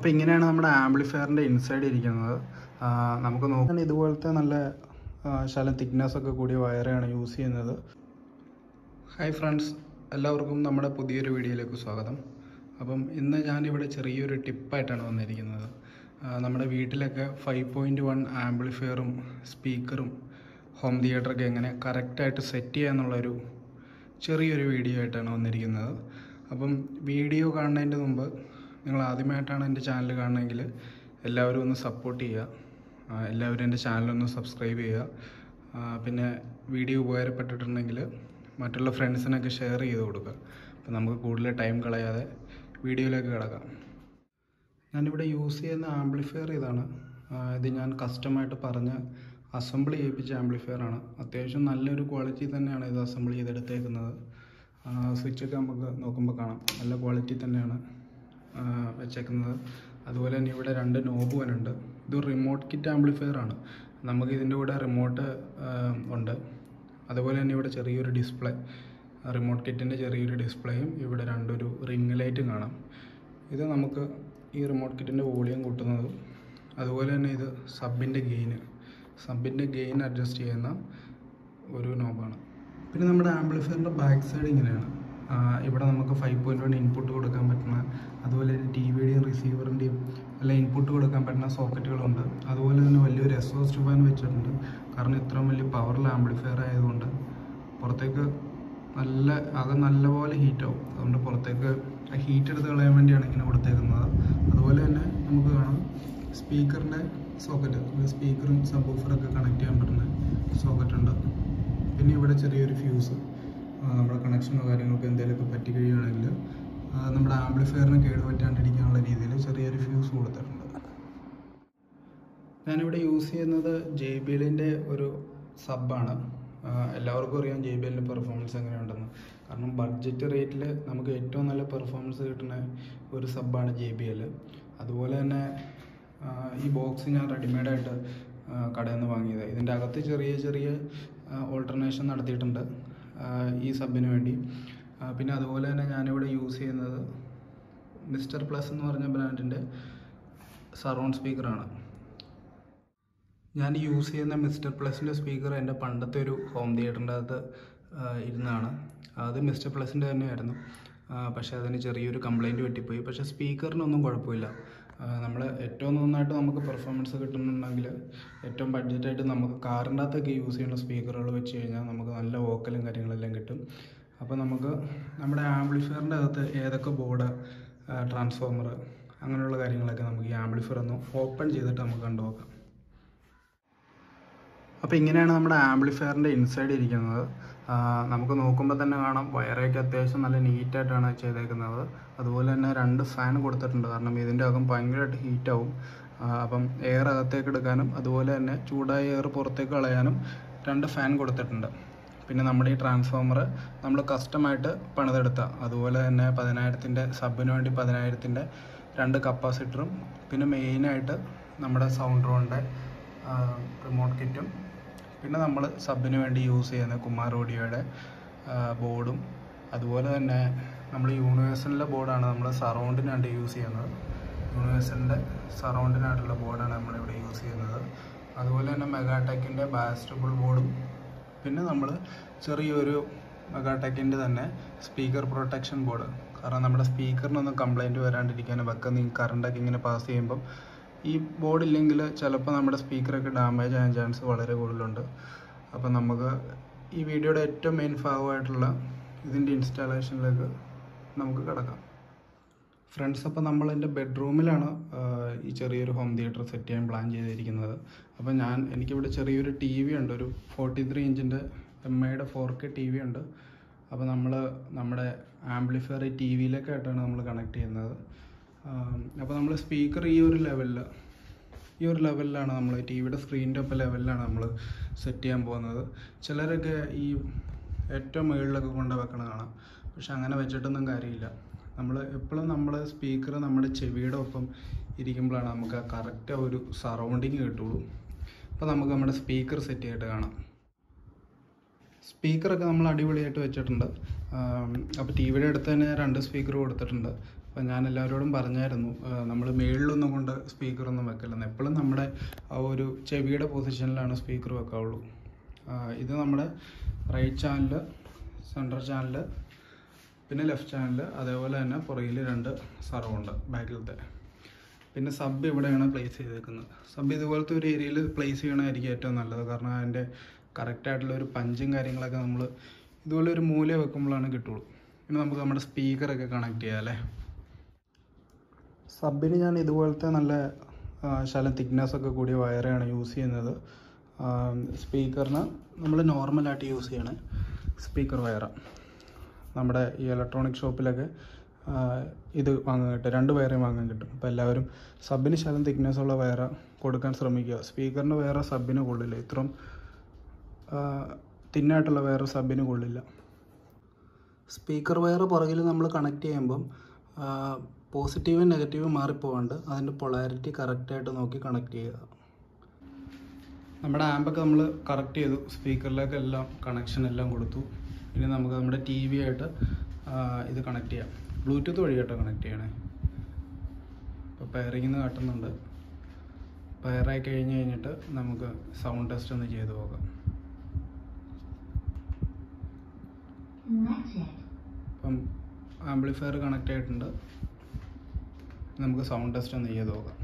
അപ്പോൾ ഇങ്ങനെയാണ് നമ്മുടെ ആംപ്ലിഫയറിൻ്റെ ഇൻസൈഡ് ഇരിക്കുന്നത് ആ, നമുക്ക് നോക്കാൻ ഇതുപോലത്തെ നല്ല ആ, ശകലം തിക്നെസ് ഒക്കെ കൂടിയ വയറാണ് യൂസ് ചെയ്യുന്നത് ഹായ് ഫ്രണ്ട്സ് എല്ലാവർക്കും നമ്മുടെ പുതിയൊരു വീഡിയോയിലേക്ക് സ്വാഗതം അപ്പം ഇന്ന് ഞാനിവിടെ ചെറിയൊരു ടിപ്പായിട്ടാണ് വന്നിരിക്കുന്നത് ആ, നമ്മുടെ വീട്ടിലൊക്കെ ഫൈവ് പോയിൻറ്റ് വൺ ആംപ്ലിഫയറും സ്പീക്കറും ഹോം തിയേറ്ററൊക്കെ എങ്ങനെ കറക്റ്റായിട്ട് സെറ്റ് ചെയ്യുക എന്നുള്ളൊരു ചെറിയൊരു വീഡിയോ ആയിട്ടാണ് വന്നിരിക്കുന്നത് അപ്പം വീഡിയോ കാണുന്നതിൻ്റെ മുമ്പ് നിങ്ങൾ ആദ്യമായിട്ടാണ് എൻ്റെ ചാനൽ കാണുന്നതെങ്കിൽ എല്ലാവരും ഒന്ന് സപ്പോർട്ട് ചെയ്യുക ആ, എല്ലാവരും എൻ്റെ ചാനലൊന്ന് സബ്സ്ക്രൈബ് ചെയ്യുക ആ, പിന്നെ വീഡിയോ ഉപകാരപ്പെട്ടിട്ടുണ്ടെങ്കിൽ മറ്റുള്ള ഫ്രണ്ട്സിനൊക്കെ ഷെയർ ചെയ്ത് കൊടുക്കുക അപ്പം നമുക്ക് കൂടുതൽ ടൈം കളയാതെ വീഡിയോയിലേക്ക് കിടക്കാം ഞാനിവിടെ യൂസ് ചെയ്യുന്ന ആംപ്ലിഫയർ ഇതാണ് ആ, ഇത് ഞാൻ കസ്റ്റമായിട്ട് പറഞ്ഞ് അസംബിൾ ചെയ്യിപ്പിച്ച ആംപ്ലിഫയർ ആണ് അത്യാവശ്യം നല്ലൊരു ക്വാളിറ്റി തന്നെയാണ് ഇത് അസംബിൾ ചെയ്തെടുത്തേക്കുന്നത് സ്വിച്ചൊക്കെ നമുക്ക് നോക്കുമ്പോൾ കാണാം നല്ല ക്വാളിറ്റി തന്നെയാണ് ആ, വെച്ചേക്കുന്നത് അതുപോലെ തന്നെ ഇവിടെ രണ്ട് നോബ് വനുണ്ട് ഇത് റിമോട്ട് കിറ്റ് ആംപ്ലിഫയർ ആണ് നമുക്ക് ഇതിൻ്റെ കൂടെ റിമോട്ട് ഉണ്ട് അതുപോലെ തന്നെ ഇവിടെ ചെറിയൊരു ഡിസ്പ്ലേ റിമോട്ട് കിറ്റിൻ്റെ ചെറിയൊരു ഡിസ്പ്ലേയും ഇവിടെ രണ്ടൊരു റിംഗ് ലൈറ്റും കാണാം ഇത് നമുക്ക് ഈ റിമോട്ട് കിറ്റിൻ്റെ വോളിയം കൂട്ടുന്നത് അതുപോലെ തന്നെ ഇത് സബിൻ്റെ ഗെയിന് സബിൻ്റെ ഗെയിൻ അഡ്ജസ്റ്റ് ചെയ്യുന്ന ഒരു നോബാണ് പിന്നെ നമ്മുടെ ആംപ്ലിഫയറിൻ്റെ ബാക്ക് സൈഡ് ഇങ്ങനെയാണ് ആ, ഇവിടെ നമുക്ക് ഫൈവ് പോയിൻറ്റ് വൺ ഇൻപുട്ട് കൊടുക്കാൻ പറ്റുന്ന അതുപോലെ തന്നെ ടി വിയുടെയും റിസീവറിൻ്റെയും എല്ലാം ഇൻപുട്ട് കൊടുക്കാൻ പറ്റുന്ന സോക്കറ്റുകളുണ്ട് അതുപോലെ തന്നെ വലിയൊരു എക്സോസ്റ്റ് ഫാൻ വെച്ചിട്ടുണ്ട് കാരണം ഇത്രയും വലിയ പവറിൽ ആംപ്ലിഫയർ ആയതുകൊണ്ട് പുറത്തേക്ക് നല്ല അകം നല്ലപോലെ ഹീറ്റാവും അതുകൊണ്ട് പുറത്തേക്ക് ആ ഹീറ്റ് എടുത്ത് കളയാൻ വേണ്ടിയാണ് ഇങ്ങനെ കൊടുത്തേക്കുന്നത് അതുപോലെ തന്നെ നമുക്ക് കാണാം സ്പീക്കറിൻ്റെ സോക്കറ്റ് സ്പീക്കറും സബ് ഒക്കെ കണക്ട് ചെയ്യാൻ പറ്റുന്ന സോക്കറ്റ് ഉണ്ട് പിന്നെ ഇവിടെ ചെറിയൊരു ഫ്യൂസ് നമ്മുടെ കണക്ഷനോ കാര്യങ്ങളൊക്കെ എന്തെങ്കിലുമൊക്കെ പറ്റി കഴിയുകയാണെങ്കിൽ ആ, നമ്മുടെ ആംപ്ലിഫയറിന് കേടുപറ്റാണ്ടിരിക്കാനുള്ള രീതിയിൽ ചെറിയൊരു ഫ്യൂസ് കൊടുത്തിട്ടുണ്ട് ഞാനിവിടെ യൂസ് ചെയ്യുന്നത് ജെ ബി എല്ലിൻ്റെ ഒരു സബ്ബാണ് എല്ലാവർക്കും അറിയാം ജെ ബി എല്ലിൻ്റെ പെർഫോമൻസ് എങ്ങനെയുണ്ടെന്ന് കാരണം ബഡ്ജറ്റ് റേറ്റിൽ നമുക്ക് ഏറ്റവും നല്ല പെർഫോമൻസ് കിട്ടുന്ന ഒരു സബ്ബാണ് ജെ ബി എൽ അതുപോലെ തന്നെ ആ, ഈ ബോക്സ് ഞാൻ റെഡിമെയ്ഡായിട്ട് കടയിൽ നിന്ന് വാങ്ങിയത് ഇതിൻ്റെ അകത്ത് ചെറിയ ചെറിയ ഓൾട്ടർനേഷൻ നടത്തിയിട്ടുണ്ട് ആ, ഈ സബിന് വേണ്ടി ആ, പിന്നെ അതുപോലെ തന്നെ ഞാനിവിടെ യൂസ് ചെയ്യുന്നത് മിസ്റ്റർ പ്ലസ് എന്ന് പറഞ്ഞ ബ്രാൻഡിൻ്റെ സറൗണ്ട് സ്പീക്കറാണ് ഞാൻ യൂസ് ചെയ്യുന്ന മിസ്റ്റർ പ്ലസിൻ്റെ സ്പീക്കർ എൻ്റെ പണ്ടത്തെ ഒരു ഹോം തിയേറ്ററിൻ്റെ അകത്ത് ആ, ഇരുന്നാണ് അത് മിസ്റ്റർ പ്ലസിൻ്റെ തന്നെയായിരുന്നു ആ, പക്ഷേ അതിന് ചെറിയൊരു കംപ്ലൈൻറ്റ് പറ്റിപ്പോയി പക്ഷേ സ്പീക്കറിനൊന്നും കുഴപ്പമില്ല നമ്മൾ ഏറ്റവും നന്നായിട്ട് നമുക്ക് പെർഫോമൻസ് കിട്ടുന്നുണ്ടെങ്കിൽ ഏറ്റവും ബഡ്ജറ്റായിട്ട് നമുക്ക് കാറിൻ്റെ അകത്തൊക്കെ യൂസ് ചെയ്യുന്ന സ്പീക്കറുകൾ വെച്ച് കഴിഞ്ഞാൽ നമുക്ക് നല്ല വോക്കലും കാര്യങ്ങളെല്ലാം കിട്ടും അപ്പോൾ നമുക്ക് നമ്മുടെ ആംപ്ലിഫയറിൻ്റെ അകത്ത് ഏതൊക്കെ ബോർഡ് ട്രാൻസ്ഫോമർ അങ്ങനെയുള്ള കാര്യങ്ങളൊക്കെ നമുക്ക് ഈ ആംപ്ലിഫയർ ഒന്ന് ഓപ്പൺ ചെയ്തിട്ട് നമുക്ക് കണ്ടുനോക്കാം അപ്പോൾ ഇങ്ങനെയാണ് നമ്മുടെ ആംപ്ലിഫയറിൻ്റെ ഇൻസൈഡ് ഇരിക്കുന്നത് ആ, നമുക്ക് നോക്കുമ്പോൾ തന്നെ കാണാം വയറൊക്കെ അത്യാവശ്യം നല്ല നീറ്റായിട്ടാണ് ചെയ്തേക്കുന്നത് അതുപോലെ തന്നെ രണ്ട് ഫാൻ കൊടുത്തിട്ടുണ്ട് കാരണം ഇതിൻ്റെ അകം ഭയങ്കരമായിട്ട് ഹീറ്റാവും അപ്പം എയർ അകത്തേക്ക് എടുക്കാനും അതുപോലെ തന്നെ ചൂടായ എയർ പുറത്തേക്ക് കളയാനും രണ്ട് ഫാൻ കൊടുത്തിട്ടുണ്ട് പിന്നെ നമ്മുടെ ഈ ട്രാൻസ്ഫോമർ നമ്മൾ കസ്റ്റമായിട്ട് പണിതെടുത്ത അതുപോലെ തന്നെ പതിനായിരത്തിൻ്റെ സബിന് വേണ്ടി പതിനായിരത്തിൻ്റെ രണ്ട് കപ്പാസിറ്ററും പിന്നെ മെയിനായിട്ട് നമ്മുടെ സൗണ്ട് റോണിൻ്റെ റിമോട്ട് കിറ്റും പിന്നെ നമ്മൾ സബിന് വേണ്ടി യൂസ് ചെയ്യുന്ന കുമാർ ഓഡിയോയുടെ ബോർഡും അതുപോലെ തന്നെ നമ്മൾ യൂണിവേഴ്സലിൻ്റെ ബോർഡാണ് നമ്മൾ സറൗണ്ടിനായിട്ട് യൂസ് ചെയ്യുന്നത് യൂണിവേഴ്സലിൻ്റെ സറൗണ്ടിനായിട്ടുള്ള ബോർഡാണ് നമ്മളിവിടെ യൂസ് ചെയ്യുന്നത് അതുപോലെ തന്നെ മെഗാടെക്കിൻ്റെ ബാസ്റ്റബിൾ ബോർഡും പിന്നെ നമ്മൾ ചെറിയൊരു മെഗാടെക്കിൻ്റെ തന്നെ സ്പീക്കർ പ്രൊട്ടക്ഷൻ ബോർഡ് കാരണം നമ്മുടെ സ്പീക്കറിനൊന്നും കംപ്ലൈൻറ്റ് വരാണ്ടിരിക്കാനും വെക്കുന്ന ഈ കറണ്ടൊക്കെ ഇങ്ങനെ പാസ് ചെയ്യുമ്പം ഈ ബോർഡ് ഇല്ലെങ്കിൽ ചിലപ്പോൾ നമ്മുടെ സ്പീക്കറൊക്കെ ഡാമേജ് ആകാൻ ചാൻസ് വളരെ കൂടുതലുണ്ട് അപ്പം നമുക്ക് ഈ വീഡിയോയുടെ ഏറ്റവും മെയിൻ ഭാഗമായിട്ടുള്ള ഇതിൻ്റെ ഇൻസ്റ്റാളേഷനിലേക്ക് നമുക്ക് കിടക്കാം ഫ്രണ്ട്സ് അപ്പോൾ നമ്മൾ എൻ്റെ ബെഡ്റൂമിലാണ് ഈ ചെറിയൊരു ഹോം തിയേറ്റർ സെറ്റ് ചെയ്യാൻ പ്ലാൻ ചെയ്തിരിക്കുന്നത് അപ്പോൾ ഞാൻ എനിക്കിവിടെ ചെറിയൊരു ടി വി ഉണ്ട് ഒരു ഫോർട്ടി ത്രീ ഇഞ്ചിൻ്റെ എം ഐയുടെ ഫോർ കെ ടി വി ഉണ്ട് അപ്പോൾ നമ്മൾ നമ്മുടെ ആംപ്ലിഫയർ ഈ ടി വിയിലേക്കായിട്ടാണ് നമ്മൾ കണക്ട് ചെയ്യുന്നത് അപ്പോൾ നമ്മൾ സ്പീക്കർ ഈ ഒരു ലെവലിൽ ഈ ഒരു ലെവലിലാണ് നമ്മൾ ടി വിയുടെ സ്ക്രീനിൻ്റെ ഒപ്പം ലെവലിലാണ് നമ്മൾ സെറ്റ് ചെയ്യാൻ പോകുന്നത് ചിലരൊക്കെ ഈ ഏറ്റവും മുകളിലൊക്കെ കൊണ്ട് വെക്കണ കാണാം പക്ഷെ അങ്ങനെ വെച്ചിട്ടൊന്നും കാര്യമില്ല നമ്മൾ എപ്പോഴും നമ്മൾ സ്പീക്കർ നമ്മുടെ ചെവിയുടെ ഒപ്പം ഇരിക്കുമ്പോഴാണ് നമുക്ക് ആ കറക്റ്റ് ഒരു സറൗണ്ടിങ് കിട്ടുള്ളൂ അപ്പോൾ നമുക്ക് നമ്മുടെ സ്പീക്കർ സെറ്റ് ചെയ്തിട്ട് കാണാം സ്പീക്കറൊക്കെ നമ്മൾ അടിപൊളിയായിട്ട് വെച്ചിട്ടുണ്ട് അപ്പോൾ ടി വിയുടെ അടുത്ത് തന്നെ രണ്ട് സ്പീക്കർ കൊടുത്തിട്ടുണ്ട് അപ്പോൾ ഞാൻ എല്ലാവരോടും പറഞ്ഞായിരുന്നു നമ്മൾ മേളിലൊന്നും കൊണ്ട് സ്പീക്കറൊന്നും വെക്കില്ലെന്ന് എപ്പോഴും നമ്മുടെ ആ ഒരു ചെവിയുടെ പൊസിഷനിലാണ് സ്പീക്കർ വെക്കാവുള്ളൂ ആ, ഇത് നമ്മുടെ റൈറ്റ് ചാനൽ സെൻട്രൽ ചാനൽ പിന്നെ ലെഫ്റ്റ് ചാനൽ അതേപോലെ തന്നെ പുറകിൽ രണ്ട് സർവുണ്ട് ബാക്കിലത്തെ പിന്നെ സബ് ഇവിടെയാണ് പ്ലേസ് ചെയ്തേക്കുന്നത് സബ് ഇതുപോലത്തെ ഒരു ഏരിയയിൽ പ്ലേസ് ചെയ്യണമായിരിക്കും ഏറ്റവും നല്ലത് കാരണം അതിൻ്റെ കറക്റ്റായിട്ടുള്ള ഒരു പഞ്ചും കാര്യങ്ങളൊക്കെ നമ്മൾ ഇതുപോലെ ഒരു മൂല വെക്കുമ്പോഴാണ് കിട്ടുള്ളൂ പിന്നെ നമുക്ക് നമ്മുടെ സ്പീക്കറൊക്കെ കണക്ട് ചെയ്യാം അല്ലേ സബിന് ഞാൻ ഇതുപോലത്തെ നല്ല ആ, ശകലം തിക്നെസ് ഒക്കെ കൂടിയ വയറാണ് യൂസ് ചെയ്യുന്നത് സ്പീക്കറിന് നമ്മൾ നോർമലായിട്ട് യൂസ് ചെയ്യണ സ്പീക്കർ വയറാണ് നമ്മുടെ ഈ ഇലക്ട്രോണിക് ഷോപ്പിലൊക്കെ ആ, ഇത് വാങ്ങാൻ കിട്ടും രണ്ട് വയറേ വാങ്ങാൻ കിട്ടും അപ്പോൾ എല്ലാവരും സബിന് ശകലം തിക്നെസ് ഉള്ള വയറ കൊടുക്കാൻ ശ്രമിക്കുക സ്പീക്കറിന് വേറെ സബിന് കൊള്ളില്ല ഇത്രയും തിന്നായിട്ടുള്ള വേറെ സബിന് കൊള്ളില്ല സ്പീക്കർ വയർ പുറകിൽ നമ്മൾ കണക്ട് ചെയ്യുമ്പം പോസിറ്റീവും നെഗറ്റീവും മാറിപ്പോവാണ്ട് അതിൻ്റെ പൊളാരിറ്റി കറക്റ്റായിട്ട് നോക്കി കണക്ട് ചെയ്യുക നമ്മുടെ ആമ്പൊക്കെ നമ്മൾ കറക്റ്റ് ചെയ്തു സ്പീക്കറിലേക്ക് എല്ലാം കണക്ഷൻ എല്ലാം കൊടുത്തു ഇനി നമുക്ക് നമ്മുടെ ടി വി ആയിട്ട് ആ, ഇത് കണക്ട് ചെയ്യാം ബ്ലൂടൂത്ത് വഴി കേട്ടോ കണക്ട് ചെയ്യണേ ഇപ്പോൾ പെയറിങ്ങിൽ നിന്ന് കാട്ടുന്നുണ്ട് പെയറായി കഴിഞ്ഞ് കഴിഞ്ഞിട്ട് നമുക്ക് സൗണ്ട് ടെസ്റ്റ് ഒന്ന് ചെയ്ത് നോക്കാം അപ്പം ആംപ്ലിഫയർ കണക്ട് ആയിട്ടുണ്ട് നമുക്ക് സൗണ്ട് ടെസ്റ്റ് ഒന്ന് ചെയ്ത് നോക്കാം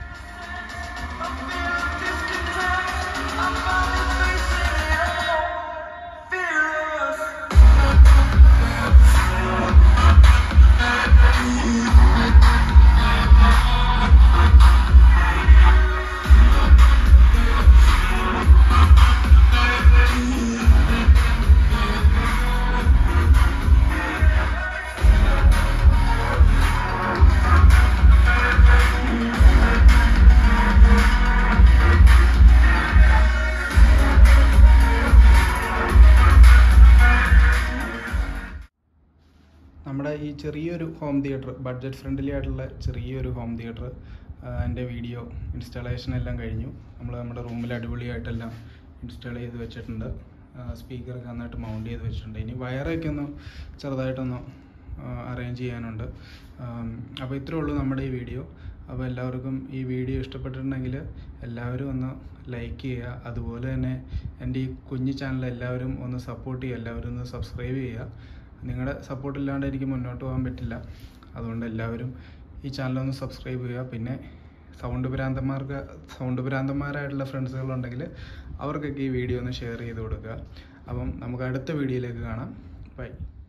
നമ്മുടെ ഈ ചെറിയൊരു ഹോം തിയേറ്റർ ബഡ്ജറ്റ് ഫ്രണ്ട്ലി ആയിട്ടുള്ള ചെറിയൊരു ഹോം തിയേറ്റർ എൻ്റെ വീഡിയോ ഇൻസ്റ്റാളേഷൻ എല്ലാം കഴിഞ്ഞു നമ്മൾ നമ്മുടെ റൂമിൽ അടിപൊളിയായിട്ടെല്ലാം ഇൻസ്റ്റാൾ ചെയ്ത് വെച്ചിട്ടുണ്ട് സ്പീക്കറൊക്കെ നന്നായിട്ട് മൗണ്ട് ചെയ്ത് വെച്ചിട്ടുണ്ട് ഇനി വയറൊക്കെ ഒന്ന് ചെറുതായിട്ടൊന്ന് അറേഞ്ച് ചെയ്യാനുണ്ട് അപ്പോൾ ഇത്രേ ഉള്ളൂ നമ്മുടെ ഈ വീഡിയോ അപ്പോൾ എല്ലാവർക്കും ഈ വീഡിയോ ഇഷ്ടപ്പെട്ടിട്ടുണ്ടെങ്കിൽ എല്ലാവരും ഒന്ന് ലൈക്ക് ചെയ്യുക അതുപോലെ തന്നെ എൻ്റെ ഈ കുഞ്ഞു ചാനൽ എല്ലാവരും ഒന്ന് സപ്പോർട്ട് ചെയ്യുക എല്ലാവരും ഒന്ന് സബ്സ്ക്രൈബ് ചെയ്യുക നിങ്ങളുടെ സപ്പോർട്ട് ഇല്ലാണ്ട് എനിക്ക് മുന്നോട്ട് പോകാൻ പറ്റില്ല അതുകൊണ്ട് എല്ലാവരും ഈ ചാനലൊന്ന് സബ്സ്ക്രൈബ് ചെയ്യുക പിന്നെ സൗണ്ട് ഭ്രാന്തന്മാർക്ക് സൗണ്ട് ഭ്രാന്തന്മാരായിട്ടുള്ള ഫ്രണ്ട്സുകളുണ്ടെങ്കിൽ അവർക്കൊക്കെ ഈ വീഡിയോ ഒന്ന് ഷെയർ ചെയ്ത് കൊടുക്കുക അപ്പം നമുക്ക് അടുത്ത വീഡിയോയിലേക്ക് കാണാം ബൈ